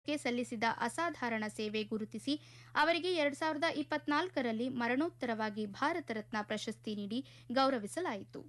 ಕ್ಕೆ ಸಲ್ಲಿಸಿದ ಅಸಾಧಾರಣ ಸೇವೆ ಗುರುತಿಸಿ ಅವರಿಗೆ ಎರಡ್ ಸಾವಿರದ ಇಪ್ಪತ್ನಾಲ್ಕರಲ್ಲಿ ಮರಣೋತ್ತರವಾಗಿ ಭಾರತ ರತ್ನ ಪ್ರಶಸ್ತಿ ನೀಡಿ ಗೌರವಿಸಲಾಯಿತು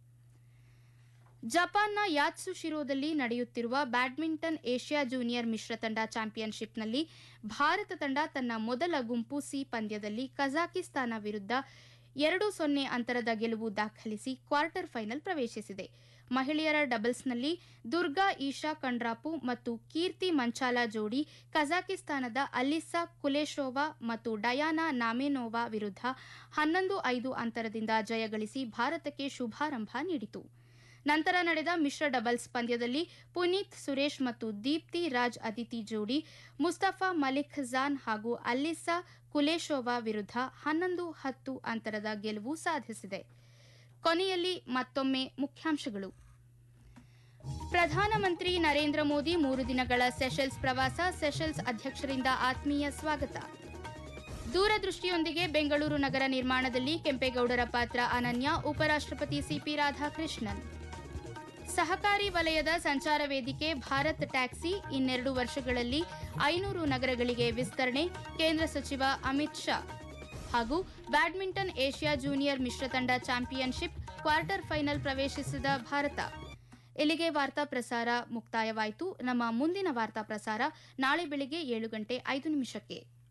ಜಪಾನ್ನ ಯಾತ್ಸುಶಿರೋದಲ್ಲಿ ನಡೆಯುತ್ತಿರುವ ಬ್ಯಾಡ್ಮಿಂಟನ್ ಏಷ್ಯಾ ಜೂನಿಯರ್ ಮಿಶ್ರ ತಂಡ ಚಾಂಪಿಯನ್ಶಿಪ್ನಲ್ಲಿ ಭಾರತ ತಂಡ ತನ್ನ ಮೊದಲ ಗುಂಪು ಸಿ ಪಂದ್ಯದಲ್ಲಿ ಕಜಾಕಿಸ್ತಾನ ವಿರುದ್ಧ ಎರಡು ಸೊನ್ನೆ ಅಂತರದ ಗೆಲುವು ದಾಖಲಿಸಿ ಕ್ವಾರ್ಟರ್ ಫೈನಲ್ ಪ್ರವೇಶಿಸಿದೆ ಮಹಿಳೆಯರ ಡಬಲ್ಸ್ನಲ್ಲಿ ದುರ್ಗಾ ಈಶಾ ಕಂಡ್ರಾಪು ಮತ್ತು ಕೀರ್ತಿ ಮಂಚಾಲ ಜೋಡಿ ಕಜಾಕಿಸ್ತಾನದ ಅಲಿಸಾ ಕುಲೇಶೋವಾ ಮತ್ತು ಡಯಾನಾ ನಾಮೆನೋವಾ ವಿರುದ್ಧ ಹನ್ನೊಂದು ಐದು ಅಂತರದಿಂದ ಜಯಗಳಿಸಿ ಭಾರತಕ್ಕೆ ಶುಭಾರಂಭ ನೀಡಿತು ನಂತರ ನಡೆದ ಮಿಶ್ರ ಡಬಲ್ಸ್ ಪಂದ್ಯದಲ್ಲಿ ಪುನೀತ್ ಸುರೇಶ್ ಮತ್ತು ದೀಪ್ತಿ ರಾಜ್ ಅದಿತಿ ಜೋಡಿ ಮುಸ್ತಫಾ ಮಲಿಕ್ ಜಾನ್ ಹಾಗೂ ಅಲ್ಲಿಸಾ ಕುಲೇಶೋವಾ ವಿರುದ್ಧ ಹನ್ನೊಂದು ಹತ್ತು ಅಂತರದ ಗೆಲುವು ಸಾಧಿಸಿದೆ ಕೊನೆಯಲ್ಲಿ ಮತ್ತೊಮ್ಮೆ ಮುಖ್ಯಾಂಶಗಳು ಪ್ರಧಾನಮಂತ್ರಿ ನರೇಂದ್ರ ಮೋದಿ ಮೂರು ದಿನಗಳ ಸೆಷೆಲ್ಸ್ ಪ್ರವಾಸ ಸೆಷೆಲ್ಸ್ ಅಧ್ಯಕ್ಷರಿಂದ ಆತ್ಮೀಯ ಸ್ವಾಗತ ದೂರದೃಷ್ಟಿಯೊಂದಿಗೆ ಬೆಂಗಳೂರು ನಗರ ನಿರ್ಮಾಣದಲ್ಲಿ ಕೆಂಪೇಗೌಡರ ಪಾತ್ರ ಅನನ್ಯ ಉಪರಾಷ್ಟಪತಿ ಸಿಪಿ ರಾಧಾಕೃಷ್ಣನ್ ಸಹಕಾರಿ ವಲಯದ ಸಂಚಾರ ವೇದಿಕೆ ಭಾರತ್ ಟ್ಯಾಕ್ಸಿ ಇನ್ನೆರಡು ವರ್ಷಗಳಲ್ಲಿ ಐನೂರು ನಗರಗಳಿಗೆ ವಿಸ್ತರಣೆ ಕೇಂದ್ರ ಸಚಿವ ಅಮಿತ್ ಶಾ ಹಾಗೂ ಬ್ಯಾಡ್ಮಿಂಟನ್ ಏಷ್ಯಾ ಜೂನಿಯರ್ ಮಿಶ್ರ ತಂಡ ಚಾಂಪಿಯನ್ಶಿಪ್ ಕ್ವಾರ್ಟರ್ ಫೈನಲ್ ಪ್ರವೇಶಿಸಿದ ಭಾರತ ಇಲ್ಲಿಗೆ ವಾರ್ತಾ ಪ್ರಸಾರ ಮುಕ್ತಾಯವಾಯಿತು ನಮ್ಮ ಮುಂದಿನ ವಾರ್ತಾ ಪ್ರಸಾರ ನಾಳೆ ಬೆಳಿಗ್ಗೆ ಏಳು ಗಂಟೆ ಐದು ನಿಮಿಷಕ್ಕೆ